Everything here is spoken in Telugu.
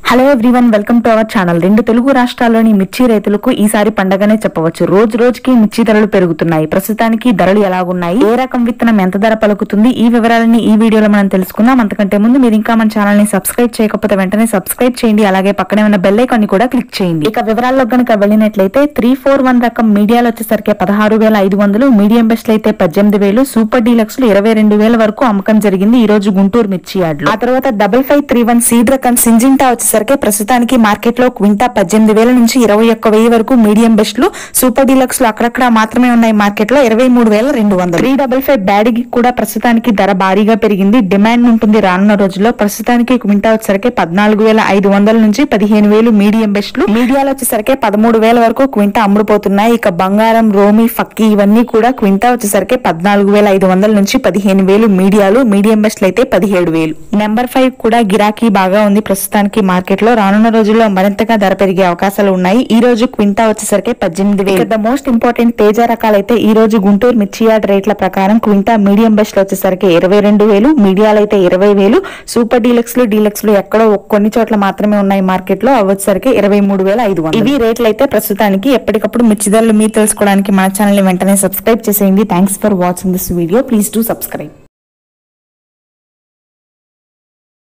hello everyone welcome to our channel రెండు తెలుగు రాష్ట్రాల్లోని మిర్చి రైతులకు ఈసారి పండగనే చెప్పవచ్చు రోజు రోజుకి మిర్చి ధరలు పెరుగుతున్నాయి ప్రస్తుతానికి ధరలు ఎలాగున్నాయి ఏ రకం విత్తనం ఎంత ధర పలుకుతుంది ఈ వివరాలని ఈ వీడియోలో మనం తెలుసుకుందాం అంతకంటే ముందు మీరు ఇంకా మన ఛానల్ ని సబ్స్క్రైబ్ చేయకపోతే వెంటనే సబ్స్క్రైబ్ చేయండి అలాగే పక్కనే ఉన్న బెల్ ఐకాన్ ని కూడా క్లిక్ చేయండి ఇక వివరాల్లో గనుక వెళ్ళినట్లయితే త్రీ ఫోర్ వన్ రకం మీడియాలో వచ్చేసరికి పదహారు వేల ఐదు వందలు మీడియం బెస్ట్ అయితే పద్దెనిమిది వేలు సూపర్ డీలక్స్ లో ఇరవై రెండు వేల వరకు అమ్మకం జరిగింది ఈ రోజు గుంటూరు మిర్చి యార్డ్ ఆ తర్వాత double five three one seed రకం సింజింటా వచ్చేసరికి ప్రస్తుతానికి మార్కెట్ లో క్వింటా పద్దెనిమిది వేల నుంచి ఇరవై ఒక్క వెయ్యి వరకు మీడియం బెస్ట్ లు సూపర్ డీలక్స్ లో అక్కడక్కడ మాత్రమే ఉన్నాయి మార్కెట్ లో ఇరవై మూడు వేల రెండు వందలు త్రీ డబల్ ఫైవ్ బ్యాడ్కి కూడా ప్రస్తుతానికి ధర భారీగా పెరిగింది డిమాండ్ ఉంటుంది రానున్న రోజుల్లో ప్రస్తుతానికి క్వింటా వచ్చేసరికి పద్నాలుగు వేల ఐదు వందల నుంచి పదిహేను వేలు మీడియం బెస్ట్ లు మీడియాలో వచ్చేసరికి పదమూడు వేల వరకు క్వింటా అమ్ముడుపోతున్నాయి ఇక బంగారం రోమి ఫక్కీ ఇవన్నీ కూడా క్వింటా వచ్చేసరికి పద్నాలుగు వేల ఐదు వందల నుంచి పదిహేను వేలు మీడియాలు మీడియం బెస్ట్ అయితే పదిహేడు వేలు నెంబర్ ఫైవ్ కూడా గిరాకీ బాగా ఉంది ప్రస్తుతానికి మార్కెట్ లో రానున్న రోజుల్లో మరింతగా ధర పెరిగే అవకాశాలు ఉన్నాయి ఈ రోజు క్వింటా వచ్చేసరికి పద్దెనిమిది వేలు ద మోస్ట్ ఇంపార్టెంట్ తేజ రకాలైతే ఈ రోజు గుంటూరు మిర్చి యార్డ్ రేట్ల ప్రకారం క్వింటా మీడియం బెస్ట్ లో వచ్చేసరికి ఇరవై రెండు వేలు మీడియాలు అయితే ఇరవై వేలు సూపర్ డీలక్స్ లు డీలక్స్ లు ఎక్కడో కొన్ని చోట్ల మాత్రమే ఉన్నాయి మార్కెట్ లో అవి వచ్చేసరికి ఇరవై మూడు వేల ఐదు వందలు ఇవి రేట్లు అయితే ప్రస్తుతానికి ఎప్పటికప్పుడు మిర్చి ధరలు మీరు తెలుసుకోవడానికి మన ఛానల్ ని వెంటనే సబ్స్క్రైబ్ చేసేయండి thanks for watching this video please do subscribe